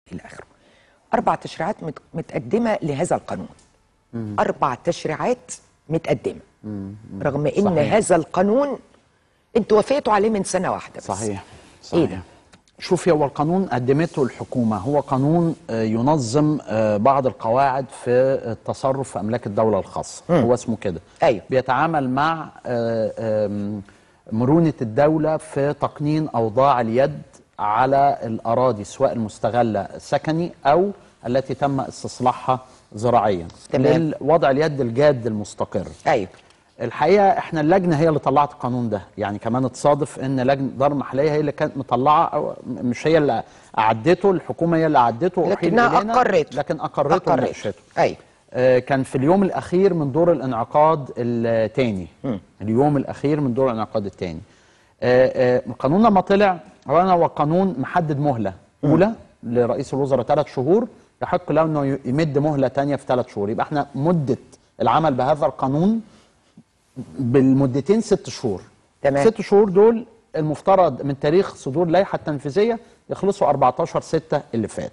الى اخره اربع تشريعات مت- متقدمه لهذا القانون اربع تشريعات متقدمه رغم ان صحيح. هذا القانون انتوا وافقتوا عليه من سنه واحده بس صحيح ايه صحيح ده شوفي هو القانون قدمته الحكومة هو قانون آه، ينظم آه، بعض القواعد في التصرف في أملاك الدولة الخاصة هو اسمه كده أيوه. بيتعامل مع آه، آم، مرونة الدولة في تقنين أوضاع اليد على الأراضي سواء المستغلة سكني أو التي تم استصلاحها زراعيا تمام. لوضع اليد الجاد المستقر ايوه الحقيقه احنا اللجنه هي اللي طلعت القانون ده يعني كمان اتصادف ان لجنه دار محليه هي اللي كانت مطلعه أو مش هي اللي اعدته الحكومه هي اللي اعدته وأحيل لكنها إلينا، اقرت لكن اقرته اقرت وناقشته ايوه آه، كان في اليوم الاخير من دور الانعقاد الثاني اليوم الاخير من دور الانعقاد الثاني القانون لما طلع هو أنا هو قانون محدد مهله اولى لرئيس الوزراء ثلاث شهور يحق له انه يمد مهله ثانيه في ثلاث شهور يبقى احنا مده العمل بهذا القانون بالمدتين ست شهور تمام. ست شهور دول المفترض من تاريخ صدور اللائحه التنفيذيه يخلصوا 14 6 اللي فات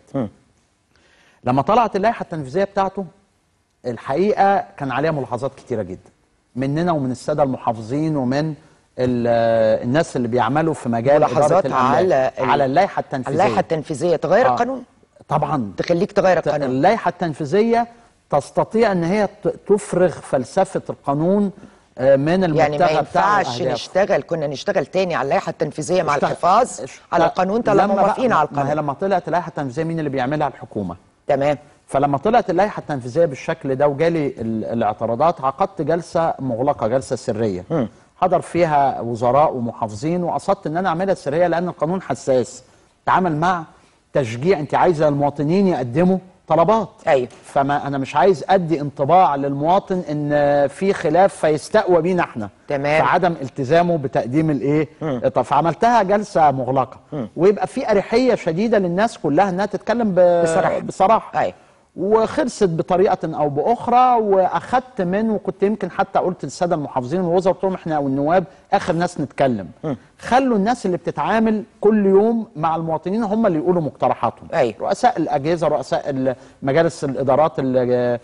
لما طلعت اللائحه التنفيذيه بتاعته الحقيقه كان عليها ملاحظات كتيره جدا مننا ومن الساده المحافظين ومن ال- الناس اللي بيعملوا في مجال ملاحظات إدارة الأملاك. على ال- على اللائحه التنفيذيه اللائحه التنفيذيه تغير آه. القانون طبعا تخليك تغير ت- القانون اللائحه التنفيذيه تستطيع ان هي ت- تفرغ فلسفه القانون آه، من المبتغى يعني ما بتاعه ينفعش وأهدافه. نشتغل كنا نشتغل تاني على اللائحه التنفيذيه مع اشتغل- الحفاظ اشت- على القانون طالما لما بقى- موافقين على ما هي القانون لما طلعت اللائحه التنفيذيه مين اللي بيعملها الحكومه تمام فلما طلعت اللائحه التنفيذيه بالشكل ده وجالي ال- الاعتراضات عقدت جلسه مغلقه جلسه سريه حضر فيها وزراء ومحافظين وقصدت ان انا اعملها سريه لان القانون حساس تعامل مع تشجيع انت عايزه المواطنين يقدموا طلبات أيوة. فما انا مش عايز ادي انطباع للمواطن ان في خلاف فيستقوى بينا احنا تمام. فعدم التزامه بتقديم الايه طب فعملتها جلسه مغلقه ويبقى في اريحيه شديده للناس كلها انها تتكلم ب... بصراحة. بصراحه أيوة. وخلصت بطريقه او باخرى واخدت من وكنت يمكن حتى قلت للساده المحافظين والوزراء قلت لهم احنا والنواب اخر ناس نتكلم خلوا الناس اللي بتتعامل كل يوم مع المواطنين هم اللي يقولوا مقترحاتهم أيوة. رؤساء الاجهزه رؤساء ال- مجالس الادارات ال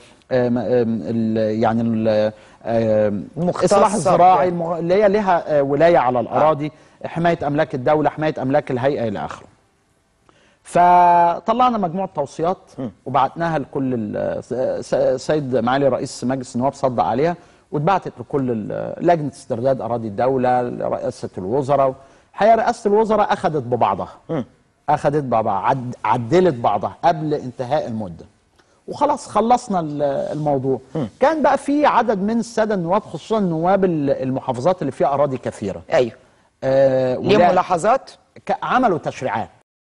يعني ال- آم، المختصة الاصلاح الزراعي يعني. الم- اللي هي لها آه، ولايه على الاراضي حمايه املاك الدوله حمايه املاك الهيئه الى اخره فطلعنا مجموعه توصيات وبعتناها لكل ال- س- س- سيد معالي رئيس مجلس النواب صدق عليها واتبعتت لكل ال- لجنه استرداد اراضي الدوله لرئاسه الوزراء الحقيقه رئاسه الوزراء اخذت ببعضها اخذت ببعضها عد عدلت بعضها قبل انتهاء المده وخلاص خلصنا ال- الموضوع كان بقى في عدد من الساده النواب خصوصا نواب ال- المحافظات اللي فيها اراضي كثيره ايوه آه ليه ولا- ملاحظات ك- عملوا تشريعات